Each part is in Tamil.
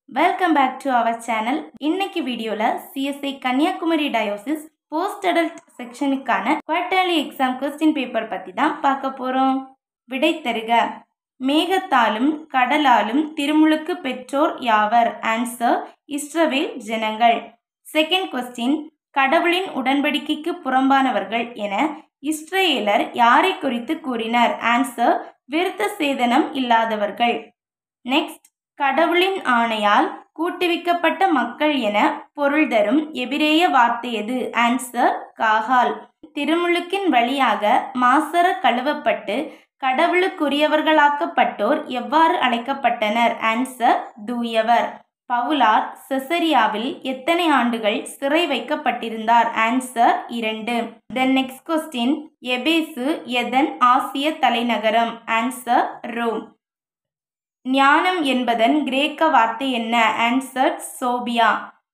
welcome back to our channel இன்னைக்கு வீடியோவில் CSI Kanyakumari diocese post adult செக்ஷனுக்கான குவார்டர்லி எக்ஸாம் கொஸ்டின் பேப்பர் பற்றி தான் பார்க்க போகிறோம் விடை தருக மேகத்தாலும் கடலாலும் திருமுழுக்கு பெற்றோர் யாவர் ஆன்சர் இஸ்ரவேல் ஜனங்கள் செகண்ட் கொஸ்டின் கடவுளின் உடன்படிக்கைக்கு புறம்பானவர்கள் என இஸ்ரேலர் யாரை குறித்து கூறினர் ஆன்சர் விருத்த சேதனம் இல்லாதவர்கள் நெக்ஸ்ட் கடவுளின் ஆணையால் கூட்டுவிக்கப்பட்ட மக்கள் என பொருள் தரும் எபிரேய வார்த்தை எது ஆன்சர் காகால் திருமுழுக்கின் வழியாக மாசர கழுவப்பட்டு கடவுளுக்குரியவர்களாக்கப்பட்டோர் எவ்வாறு அழைக்கப்பட்டனர் ஆன்சர் தூயவர் பவுலார் செசரியாவில் எத்தனை ஆண்டுகள் சிறை வைக்கப்பட்டிருந்தார் ஆன்சர் இரண்டு தென் நெக்ஸ்ட் கொஸ்டின் எபேசு எதன் ஆசிய தலைநகரம் ஆன்சர் ரோம் ஞானம் என்பதன் கிரேக்க வார்த்தை என்ன ஆன்சர் சோபியா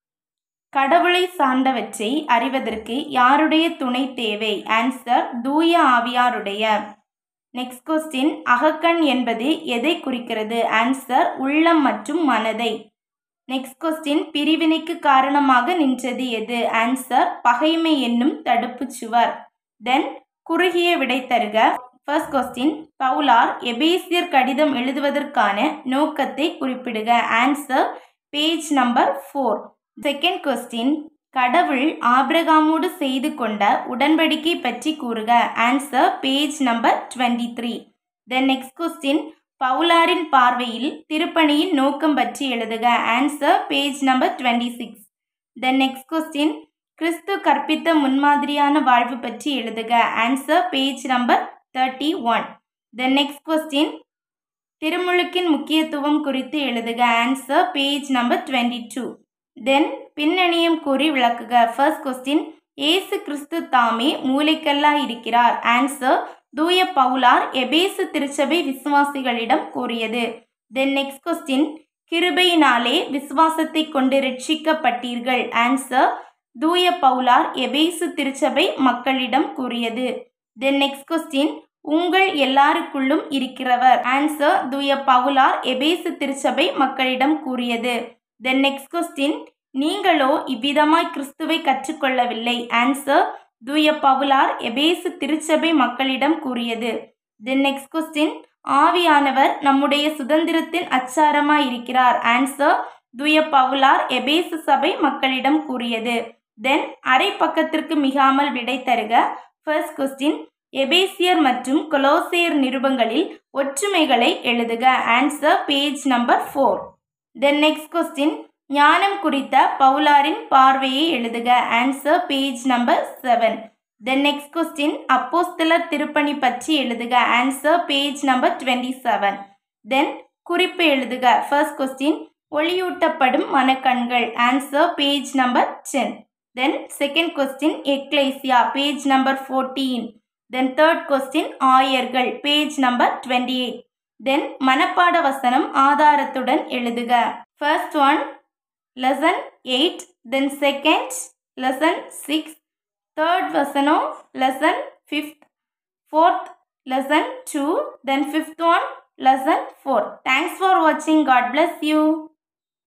கடவுளை சார்ந்தவற்றை அறிவதற்கு யாருடைய துணை தேவை ஆன்சர் தூய ஆவியாருடைய நெக்ஸ்ட் கொஸ்டின் அகக்கண் என்பது எதை குறிக்கிறது ஆன்சர் உள்ளம் மற்றும் மனதை நெக்ஸ்ட் கொஸ்டின் பிரிவினைக்கு காரணமாக நின்றது எது ஆன்சர் பகைமை என்னும் தடுப்பு சுவர் தென் குறுகிய விடை தருக ஃபர்ஸ்ட் கொஸ்டின் பவுலார் எபேசியர் கடிதம் எழுதுவதற்கான நோக்கத்தை குறிப்பிடுக answer page number four second question கடவுள் ஆபிரகாமோடு செய்து கொண்ட உடன்படிக்கை பற்றி கூறுக answer page number twenty three then next question பவுலாரின் பார்வையில் திருப்பணியின் நோக்கம் பற்றி எழுதுக answer page number twenty six then next question கிறிஸ்து கற்பித்த முன்மாதிரியான வாழ்வு பற்றி எழுதுக answer page number thirty one then next question திருமுழுக்கின் முக்கியத்துவம் குறித்து எழுதுக answer page number twenty two then பின்னணியம் கூறி விளக்குக ஃபர்ஸ்ட் கொஸ்டின் ஏசு கிறிஸ்து தாமே மூளைக்கல்லாய் இருக்கிறார் ஆன்சர் தூய பவுலார் எபேசு திருச்சபை விசுவாசிகளிடம் கூறியது தென் நெக்ஸ்ட் கொஸ்டின் கிருபையினாலே விசுவாசத்தை கொண்டு ரட்சிக்கப்பட்டீர்கள் ஆன்சர் தூய பவுலார் எபேசு திருச்சபை மக்களிடம் கூறியது தென் நெக்ஸ்ட் கொஸ்டின் உங்கள் எல்லாருக்குள்ளும் இருக்கிறவர் ஆன்சர் தூய பவுலார் எபேசு திருச்சபை மக்களிடம் கூறியது தென் நெக்ஸ்ட் கொஸ்டின் நீங்களோ இவ்விதமாய் கிறிஸ்துவை கற்றுக்கொள்ளவில்லை ஆன்சர் தூய பவுலார் எபேசு திருச்சபை மக்களிடம் கூறியது தென் நெக்ஸ்ட் கொஸ்டின் ஆவியானவர் நம்முடைய சுதந்திரத்தின் அச்சாரமாய் இருக்கிறார் ஆன்சர் தூய பவுலார் எபேசு சபை மக்களிடம் கூறியது தென் அரை பக்கத்திற்கு மிகாமல் விடை தருக ஃபர்ஸ்ட் கொஸ்டின் எபேசியர் மற்றும் கொலோசியர் நிருபங்களில் ஒற்றுமைகளை எழுதுக answer page number four then next question ஞானம் குறித்த பவுலாரின் பார்வையை எழுதுக answer page number seven then next question அப்போஸ்தலர் திருப்பணி பற்றி எழுதுக answer page number twenty seven then குறிப்பு எழுதுக ஃபர்ஸ்ட் கொஸ்டின் ஒளியூட்டப்படும் மனக்கண்கள் answer page number ten then second question எக்லைசியா page number fourteen then third question ஆயர்கள் page number twenty eight then மனப்பாட வசனம் ஆதாரத்துடன் எழுதுக first one lesson eight then second lesson six third வசனம் lesson fifth fourth lesson two then fifth one lesson four thanks for வாட்சிங் காட் பிளஸ் யூ